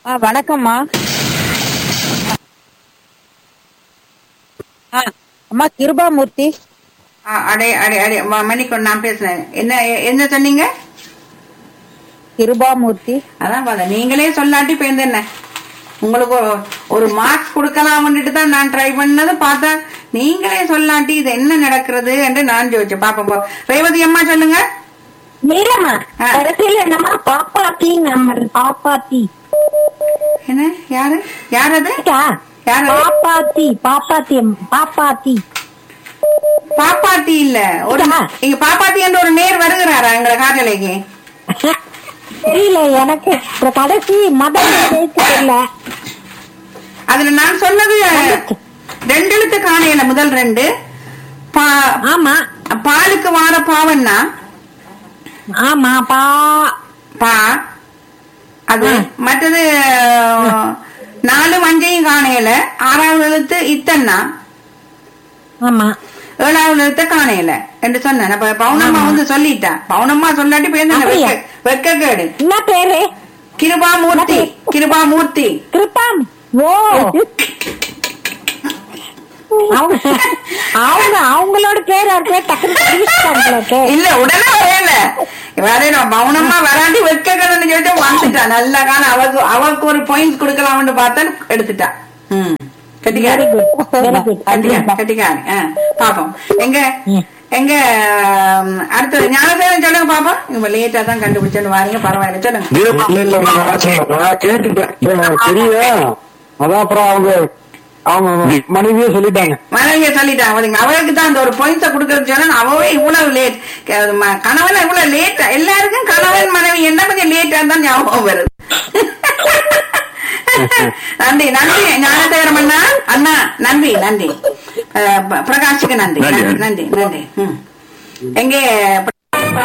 ஆ வணக்கம்மா ஆ, அம்மா கிருபாமூர்த்தி ஆ, அடே அடே அடே ம- மன்னிக்கணும் நான் பேசுறேன் என்ன எ- என்ன சொன்னீங்க கிருபாமூர்த்தி அதான் பார்த்தேன் நீங்களே சொல்லாட்டி இப்ப எந்த என்ன உங்களுக்கு ஒரு- ஒரு மார்க்ஸ் கொடுக்கலாம்னுட்டு தான் நான் ட்ரை பண்ணது பார்த்தா நீங்களே சொல்லாட்டி இது என்ன நடக்கிறது என்று நான் ஜோதிச்சேன் பாப்போம் பா- ரேவதி அம்மா சொல்லுங்க மீரம்மா ஆ. கடைசியில என்னம்மா பாப்பாத்தி நம்ம பாப்பாத்தி என்ன யாரு யார் அது இருக்கா? யார் அது? பாப்பாத்தி பாப்பாத்தி அம்மா, பாப்பாத்தி பாப்பாத்தி இல்ல ஒரு இதா? இங்க பாப்பாத்தி என்று ஒரு நேர் வருகிறாரா எங்களை காட்டலைக்கு தெரியல எனக்கு இந்த கடைசி மதம் ஜெயிச்சு தெரியல அதுல நான் சொன்னது ரெண்டு எழுத்து காணையில முதல் ரெண்டு பா- ஆமா பாலுக்கு வார பாவன்னா ஆமா பா பா அது மற்றது நாலு அஞ்சையும் காணையில ஆறாவது எழுத்து இத்தன்னா ஆமா ஏழாவது எழுத்து காணையில என்று சொன்னேன் அப்ப பவுனம்மா வந்து சொல்லிட்டா பவுனம்மா சொல்லாட்டி போய் அப்படியா? வெக்க கேடு என்ன பேரு கிருபாமூர்த்தி கிருபாமூர்த்தி கிருப்பான் ஓ அவங்க அவங்க அவங்களோட பேர் அவர் பேர் டக்குனு தெரிவிச்சிட்டாங்களே இல்ல உடனே வரல வேற மௌனமா வராண்டி வெக்க கேடுன்னு சொல்லிட்டு வந்துட்டா நல்ல காலம் அவக்கு அவக்கு ஒரு பாயிண்ட்ஸ் கொடுக்கலாம்னு பார்த்தா எடுத்துட்டா ம் கட்டிக்காரி Very good. Very good. கட்டிக்காரி கட்டிக்காரி ஆ, பாப்போம் எங்க ம். எங்க ம், அடுத்தது ஞானசேகரன் சொல்லுங்க பாப்போம் இவங்க லேட்டா தான் கண்டுபிடிச்சோன்னு வாரீங்க பரவாயில்ல சொல்லுங்க இல்ல இல்ல நான் நான் கேட்டுட்டேன் எனக்கு தெரியும் அதான் அப்புறம் அவங்க அவங்க மனைவியே சொல்லிட்டாங்க மனைவிய சொல்லிட்டாங்க பாத்தீங்க அவளுக்கு தான் அந்த ஒரு பாயிண்ட்ஸ கொடுக்கறது சொன்னா அவவே இவ்வளவு லேட் கணவன் இவ்வளவு லேட் எல்லாருக்கும் கணவன் மனைவி என்ன கொஞ்சம் லேட்டா தான் ஞாபகம் வருது நன்றி நன்றி ஞானசேகரம் அண்ணா அண்ணா நன்றி நன்றி அஹ், ப- பிரகாஷுக்கு நன்றி நன்றி. நன்றி நன்றி ம். எங்கே